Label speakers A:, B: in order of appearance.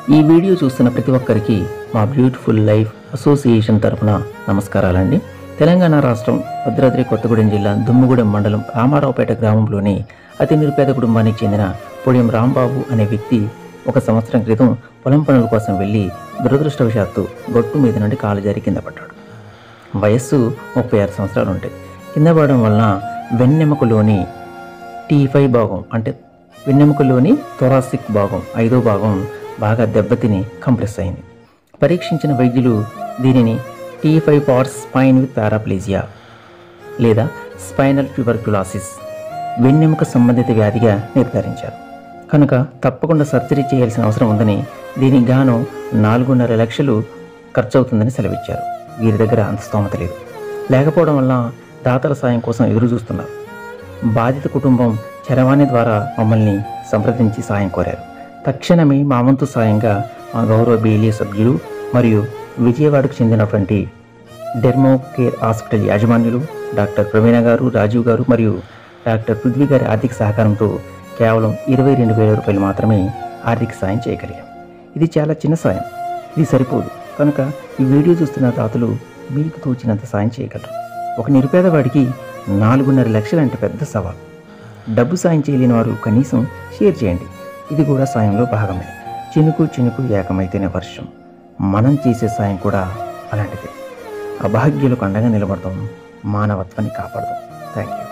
A: ఈ వీడియో చూస్తున్న ప్రతి ఒక్కరికి మా బ్యూటిఫుల్ లైఫ్ అసోసియేషన్ తరపున నమస్కారాలండి తెలంగాణ రాష్ట్రం భద్రాద్రి కొత్తగూడెం జిల్లా దుమ్ముగూడెం మండలం రామారావుపేట గ్రామంలోని అతి నిరుపేద కుటుంబానికి చెందిన పొడియం రాంబాబు అనే వ్యక్తి ఒక సంవత్సరం క్రితం పొలం పనుల కోసం వెళ్ళి దురదృష్టవశాత్తు గొట్టు మీద నుండి కాలు జారి కింద పడ్డాడు వయస్సు ముప్పై ఆరు సంవత్సరాలు ఉంటాయి కింద పడడం వలన వెన్నెముకలోని టీ ఫైవ్ భాగం అంటే వెన్నెముకలోని థొరాసిక్ భాగం ఐదో భాగం బాగా దెబ్బతిని కంప్రెస్ అయింది పరీక్షించిన వైద్యులు దీనిని T five parts spine with paraplegia లేదా స్పైనల్ ట్యూబర్క్యులాసిస్ వెన్నెముక సంబంధిత వ్యాధిగా నిర్ధారించారు కనుక తప్పకుండా సర్జరీ చేయాల్సిన అవసరం ఉందని దీనికి గాను నాలుగున్నర లక్షలు ఖర్చు అవుతుందని సెలవిచ్చారు వీరి దగ్గర అంత స్తోమత లేదు లేకపోవడం వల్ల దాతల సాయం కోసం ఎదురు చూస్తున్నారు బాధిత కుటుంబం చరవాణి ద్వారా మమ్మల్ని సంప్రదించి సాయం కోరారు తక్షణమే మా వంతు సాయంగా మా గౌరవ బీఎల్ఏ సభ్యులు మరియు విజయవాడకు చెందినటువంటి డెర్మో కేర్ హాస్పిటల్ యాజమాన్యులు డాక్టర్ ప్రవీణ గారు రాజీవ్ గారు మరియు డాక్టర్ పృథ్వీ గారి ఆర్థిక సహకారంతో కేవలం ఇరవై రెండు వేల రూపాయలు మాత్రమే ఆర్థిక సాయం చేయగలిగాం ఇది చాలా చిన్న సాయం ఇది సరిపోదు కనుక ఈ వీడియో చూస్తున్న తాతలు మీకు తోచినంత సాయం చేయగలరు ఒక నిరుపేదవాడికి నాలుగున్నర లక్షలు అంటే పెద్ద సవాల్ డబ్బు సాయం చేయలేని వారు కనీసం షేర్ చేయండి ఇది కూడా సాయంలో భాగమే చినుకు చినుకు ఏకమైతేనే వర్షం మనం చేసే సాయం కూడా అలాంటిదే అభాగ్యులకు అండగా నిలబడతాం మానవత్వాన్ని కాపాడదాం థ్యాంక్ యూ